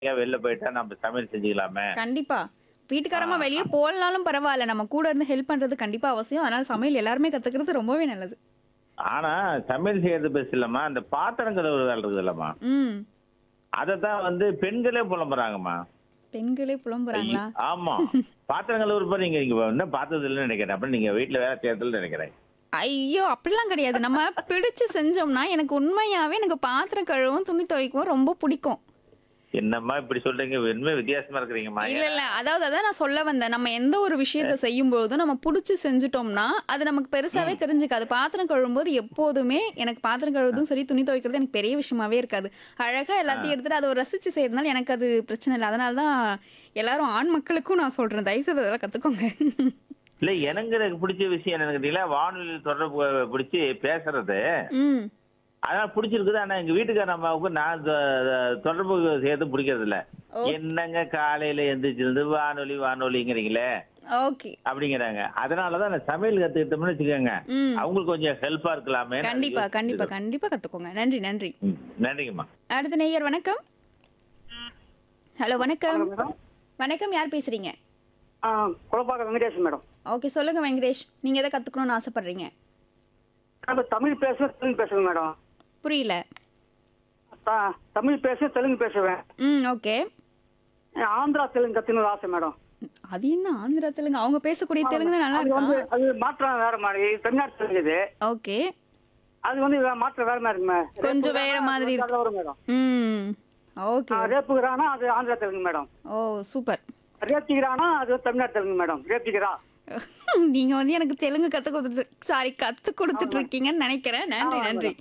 எங்கேயா வெளில போயிட்டா நம்ம சமையல் செஞ்சுக்கலாமே கண்டிப்பா வீட்டுக்காரமா வெளியே போகலனாலும் பரவாயில்ல நம்ம கூட இருந்து ஹெல்ப் பண்றது கண்டிப்பா அவசியம் அதனால சமையல் எல்லாருமே கத்துக்கிறது ரொம்பவே நல்லது ஆனா சமையல் செய்யறது பெருசு இல்லம்மா அந்த பாத்திரம் கழுவுற வேலை இருக்குது இல்லம்மா ம் அதை தான் வந்து பெண்களே புலம்புறாங்கம்மா பெண்களே புலம்புறாங்களா ஆமா பாத்திரம் கழுவுறப்ப நீங்க இங்க இன்னும் பார்த்தது இல்லைன்னு நினைக்கிறேன் அப்ப நீங்க வீட்டுல வேலை செய்யறதுல நினைக்கிறேன் ஐயோ அப்படிலாம் கிடையாது நம்ம பிடிச்சு செஞ்சோம்னா எனக்கு உண்மையாவே எனக்கு பாத்திரம் கழுவும் துணி துவைக்கவும் ரொம்ப பிடிக்கும் என்னம்மா இப்படி சொல்றீங்க உண்மை வித்தியாசமா இருக்கிறீங்கம்மா இல்ல இல்ல அதாவது அதான் நான் சொல்ல வந்தேன் நம்ம எந்த ஒரு விஷயத்த செய்யும் பொழுதும் நம்ம புடிச்சு செஞ்சுட்டோம்னா அது நமக்கு பெருசாவே தெரிஞ்சுக்காது பாத்திரம் கழுவும்போது எப்போதுமே எனக்கு பாத்திரம் கழுவுறதும் சரி துணி துவைக்கிறது எனக்கு பெரிய விஷயமாவே இருக்காது அழகா எல்லாத்தையும் எடுத்துட்டு அதை ஒரு ரசிச்சு செய்யறதுனால எனக்கு அது பிரச்சனை இல்லை அதனால தான் எல்லாரும் ஆண் மக்களுக்கும் நான் சொல்றேன் தயவு செய்து அதெல்லாம் கத்துக்கோங்க இல்ல எனக்கு எனக்கு பிடிச்ச விஷயம் என்னன்னு கேட்டீங்களா வானொலி தொடர்பு பிடிச்சி பேசுறது ம் அதான் பிடிச்சிருக்குது ஆனா எங்க வீட்டுக்கார அம்மாவுக்கு நான் தொ- தொ- தொடர்பு செய்யறது பிடிக்கிறது இல்ல ஓ. என்னங்க காலையில எந்திரிச்சிருந்து வானொலி வானொலிங்கிறீங்களே ஓகே அப்படிங்கிறாங்க அதனாலதான் நான் சமையல் கத்துக்கிட்டோம்னு வச்சுக்கோங்க ம் அவங்களுக்கு கொஞ்சம் ஹெல்ப்பா இருக்கலாமே கண்டிப்பா கண்டிப்பா கண்டிப்பா கத்துக்கோங்க நன்றி நன்றி நன்றிங்கம்மா அடுத்த நேயர் வணக்கம் ஹலோ வணக்கம் மேடம் வணக்கம் யார் பேசுறீங்க ஆ குழப்பாக்க வெங்கடேஷ் மேடம் ஓகே சொல்லுங்க வெங்கடேஷ் நீங்க எதை கத்துக்கணும்னு ஆசைப்படுறீங்க நம்ம தமிழ் பேசுவேன் தெலுங்கு பேசுவேன் மேடம் புரியல த- தமிழ் பேசுவேன் தெலுங்கு பேசுவேன் ம் ஓகே ஆந்திரா தெலுங்கு கத்துக்கணும்னு ஆசை மேடம் அது என்ன ஆந்திரா தெலுங்கு அவங்க பேசக்கூடிய தெலுங்கு தான் நல்லா அது வந்து இருக்கா அது மாற்றம் வேற மாதிரி தமிழ்நாடு தெலுங்கு இது ஓகே அது வந்து வே- மாற்றம் வேற மாதிரி இருக்குமே கொஞ்சம் வேற மாதிரி இருக்கு. வரும் மேடம் ம் ஓகே ரேப்புகிறானா அது Andhra Telugu madam oh super ரேப்திக்கிறானா அது தமிழ்நாடு தெலுங்கு மேடம் ரேப்திக்கிறா நீங்க வந்து எனக்கு தெலுங்கு கத்து கொடுத்து சாரி கத்து கொடுத்துட்டு இருக்கீங்கன்னு நினைக்கிறேன் நன்றி ஆமா, நன்றி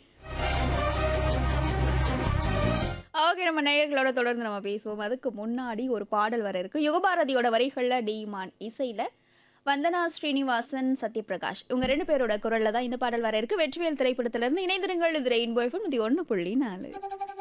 ஓகே நம்ம நேயர்களோட தொடர்ந்து நம்ம பேசுவோம் அதுக்கு முன்னாடி ஒரு பாடல் வர இருக்கு யுகபாரதியோட வரிகள்ல டிமான் இசையில வந்தனா ஸ்ரீனிவாசன் சத்யபிரகாஷ் இவங்க ரெண்டு பேரோட குரல்ல தான் இந்த பாடல் வர இருக்கு வெற்றிவேல் திரைப்படத்துல இருந்து இணைந்திருங்கள் இது ரெயின்போ எஃப்எம் இது ஒன்று புள்ளி நாலு